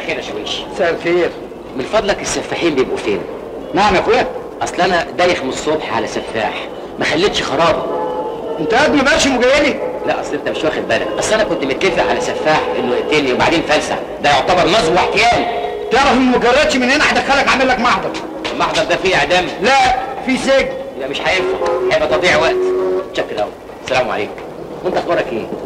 الخير يا شاويش مساء الخير من فضلك السفاحين بيبقوا فين نعم يا اخويا اصل انا دايخ من الصبح على سفاح ما خليتش خرابه انت قد ما بقاش مجيلي لا اصل انت مش واخد بالك اصل انا كنت متفق على سفاح انه يقتلني وبعدين فلسع ده يعتبر نصب واحتيال تعرف ان ما جرتش من هنا هدخلك اعمل لك محضر المحضر ده فيه اعدام لا في سجن لا مش هينفع هيبقى تضييع وقت شكل قوي السلام عليكم وانت اخبارك ايه